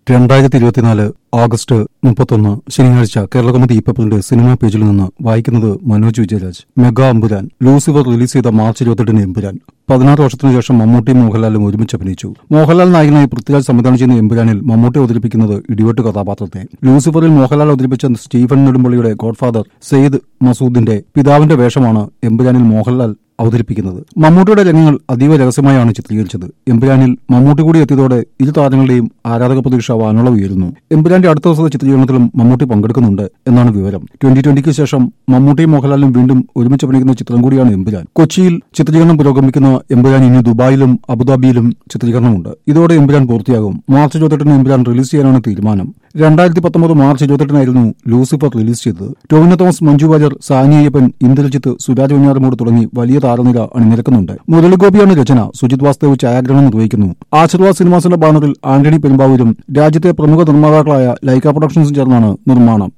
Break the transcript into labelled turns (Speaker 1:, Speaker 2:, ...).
Speaker 1: രണ്ടായിരത്തി ഇരുപത്തിനാല് ഓഗസ്റ്റ് മുപ്പത്തൊന്ന് ശനിയാഴ്ച കേരളകൗമുദി പേപ്പറിന്റെ സിനിമാ പേജിൽ നിന്ന് വായിക്കുന്നത് മനോജ് വിജയരാജ് മെഗാ അമ്പുരാൻ ലൂസിഫർ റിലീസ് ചെയ്ത മാർച്ച് ഇരുപത്തെട്ടിന് എമ്പുരാൻ പതിനാറ് വർഷത്തിനു ശേഷം മമ്മൂട്ടിയും മോഹൻലാലും ഒരുമിച്ച് അഭിനയിച്ചു മോഹൻലാൽ നായകനായി പൃഥ്വിരാജ് സംവിധാനം ചെയ്യുന്ന എമ്പുരാനിൽ മമ്മൂട്ടി അവതരിപ്പിക്കുന്നത് ഇടിവെട്ട് കഥാപാത്രത്തെ ലൂസിഫറിൽ മോഹൻലാൽ അവതരിപ്പിച്ച സ്റ്റീഫൻ നെടുമ്പള്ളിയുടെ ഗോഡ്ഫാദർ സെയ്ദ് മസൂദിന്റെ പിതാവിന്റെ വേഷമാണ് എമ്പുരാനിൽ മോഹൻലാൽ അവതരിപ്പിക്കുന്നത് മമ്മൂട്ടിയുടെ രംഗങ്ങൾ അതീവ രഹസ്യമായാണ് ചിത്രീകരിച്ചത് എമ്പുരാനിൽ മമ്മൂട്ടി കൂടി എത്തിയതോടെ ഇരു താരങ്ങളുടെയും ആരാധക പ്രതീക്ഷ വാനോളം ഉയരുന്നു എമ്പുരാന്റെ അടുത്ത ദിവസത്തെ ചിത്രീകരണത്തിലും മമ്മൂട്ടി പങ്കെടുക്കുന്നുണ്ട് എന്നാണ് വിവരം ട്വന്റി ട്വന്റിക്ക് ശേഷം മമ്മൂട്ടിയും മോഹൻലാലും വീണ്ടും ഒരുമിച്ച് അഭിനയിക്കുന്ന ചിത്രം കൂടിയാണ് എമ്പുരാൻ കൊച്ചിയിൽ ചിത്രീകരണം പുരോഗമിക്കുന്ന എമ്പുരാൻ ഇനി ദുബായിലും അബുദാബിയിലും ചിത്രീകരണമുണ്ട് ഇതോടെ എമ്പുരാൻ പൂർത്തിയാകും മാർച്ച് ഇരുപത്തെട്ടിന് എമ്പുരാൻ റിലീസ് ചെയ്യാനാണ് തീരുമാനം രണ്ടായിരത്തി പത്തൊമ്പത് മാർച്ച് ഇരുപത്തെട്ടിനായിരുന്നു ലൂസിഫർ റിലീസ് ചെയ്തത് ടോവിനോ തോമസ് മഞ്ജു വാര്യർ സാനി അയ്യപ്പൻ ഇന്ദ്രജിത്ത് സുരാജ് വെഞ്ഞാറമൂട് തുടങ്ങി വലിയ താരനിര അണിനിരക്കുന്നുണ്ട് മുരളിഗോപിയാണ് രചന സുജിത് വാസ്തവ് ഛായാഗ്രഹണം നിർവഹിക്കുന്നു ആശീർവാദ് സിനിമാസിന്റെ ബാനറിൽ ആന്റണി പെരുമ്പാവൂരും രാജ്യത്തെ പ്രമുഖ നിർമ്മാതാക്കളായ ലൈക്ക പ്രൊഡക്ഷൻസും ചേർന്നാണ് നിർമ്മാണം